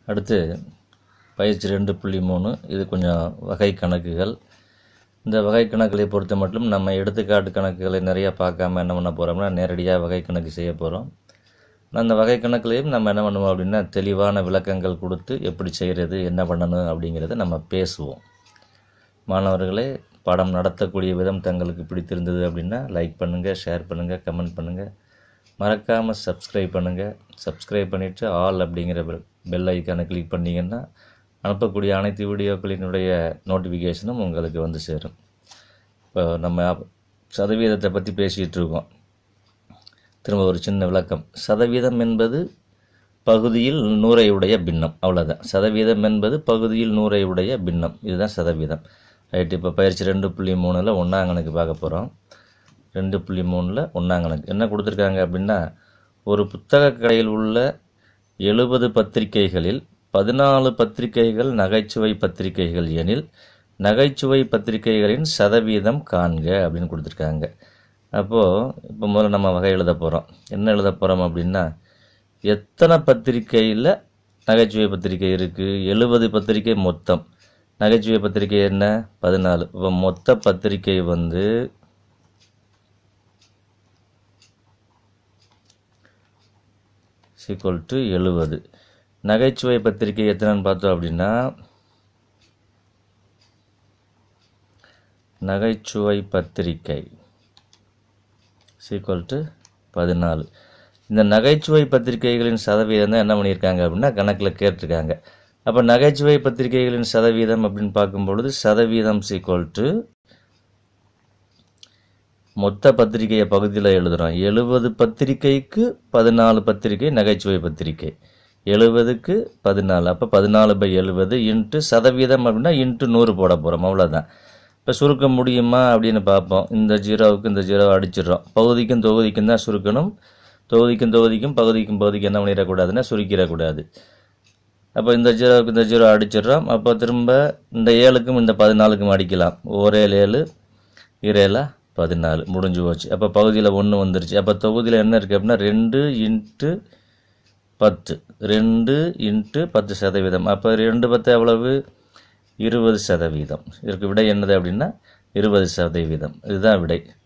அடுத்து பயிற்சி ரெண்டு புள்ளி மூணு இது கொஞ்சம் வகை கணக்குகள் இந்த வகை கணக்குகளை பொறுத்த மட்டும் நம்ம எடுத்துக்காட்டு கணக்குகளை நிறையா பார்க்காம என்ன பண்ண போகிறோம்னா நேரடியாக வகை கணக்கு செய்ய போகிறோம் அந்த வகை கணக்குலையும் நம்ம என்ன பண்ணுவோம் அப்படின்னா தெளிவான விளக்கங்கள் கொடுத்து எப்படி செய்கிறது என்ன பண்ணணும் அப்படிங்கிறத நம்ம பேசுவோம் மாணவர்களே பாடம் நடத்தக்கூடிய விதம் தங்களுக்கு பிடித்திருந்தது அப்படின்னா லைக் பண்ணுங்கள் ஷேர் பண்ணுங்கள் கமெண்ட் பண்ணுங்கள் மறக்காமல் சப்ஸ்கிரைப் பண்ணுங்கள் சப்ஸ்கிரைப் பண்ணிவிட்டு ஆல் அப்படிங்கிற பெல் பெல் ஐக்கானை கிளிக் பண்ணிங்கன்னா அனுப்பக்கூடிய அனைத்து வீடியோக்களினுடைய நோட்டிஃபிகேஷனும் உங்களுக்கு வந்து சேரும் இப்போ நம்ம சதவீதத்தை பற்றி பேசிகிட்டு இருக்கோம் திரும்ப ஒரு சின்ன விளக்கம் சதவீதம் என்பது பகுதியில் நூறை உடைய பின்னம் அவ்வளோதான் சதவீதம் என்பது பகுதியில் நூறை உடைய பின்னம் இதுதான் சதவீதம் ரைட் இப்போ பயிற்சி ரெண்டு புள்ளி மூணில் ஒன்றாங்கணக்கு பார்க்க போகிறோம் ரெண்டு புள்ளி மூணில் ஒன்றாங்கணக்கு என்ன கொடுத்துருக்காங்க அப்படின்னா ஒரு புத்தக கடையில் உள்ள எழுபது பத்திரிகைகளில் பதினாலு பத்திரிகைகள் நகைச்சுவை பத்திரிகைகள் எனில் நகைச்சுவை பத்திரிகைகளின் சதவீதம் காண்க அப்படின்னு கொடுத்துருக்காங்க அப்போது இப்போ முதல்ல நம்ம வகை எழுத போகிறோம் என்ன எழுத போகிறோம் அப்படின்னா எத்தனை பத்திரிக்கையில் நகைச்சுவை பத்திரிக்கை இருக்குது எழுபது பத்திரிக்கை மொத்தம் நகைச்சுவை பத்திரிக்கை என்ன பதினாலு இப்போ மொத்த பத்திரிக்கை வந்து சீக்வல் டு எழுபது நகைச்சுவை பத்திரிக்கை எத்தனைன்னு பார்த்தோம் அப்படின்னா நகைச்சுவை பத்திரிக்கை சீக்வல் டு பதினாலு இந்த நகைச்சுவை பத்திரிகைகளின் சதவீதம் தான் என்ன பண்ணியிருக்காங்க அப்படின்னா கணக்கில் கேட்டிருக்காங்க அப்போ நகைச்சுவை பத்திரிகைகளின் சதவீதம் அப்படின்னு பார்க்கும்பொழுது சதவீதம் சீக்வல் டு மொத்த பத்திரிகையை பகுதியில் எழுதுகிறோம் எழுபது பத்திரிகைக்கு பதினாலு பத்திரிகை நகைச்சுவை பத்திரிகை எழுபதுக்கு பதினாலு அப்போ பதினாலு பை எழுபது இன்ட்டு சதவீதம் அப்படின்னா இன்ட்டு நூறு போட போகிறோம் அவ்வளோதான் இப்போ சுருக்க முடியுமா அப்படின்னு பார்ப்போம் இந்த ஜீரோவுக்கு இந்த ஜீரோவை அடிச்சிடுறோம் பகுதிக்கும் தொகுதிக்கும் தான் சுருக்கணும் தொகுதிக்கும் தொகுதிக்கும் பகுதிக்கும் பகுதிக்கும் என்ன பண்ணிடக்கூடாதுன்னா சுருக்கிடக்கூடாது அப்போ இந்த ஜீரோவுக்கு இந்த ஜீரோ அடிச்சிடுறோம் அப்போ திரும்ப இந்த ஏழுக்கும் இந்த பதினாலுக்கும் அடிக்கலாம் ஒரேழு ஏழு இரேலா பதினாலு முடிஞ்சு போச்சு அப்போ பகுதியில் ஒன்று வந்துருச்சு அப்போ தொகுதியில் என்ன இருக்குது அப்படின்னா ரெண்டு இன்ட்டு பத்து ரெண்டு இன்ட்டு பத்து சதவீதம் அப்போ ரெண்டு பத்து எவ்வளவு இருபது சதவீதம் இதற்கு விடை என்னது அப்படின்னா இருபது சதவீதம் இதுதான் விடை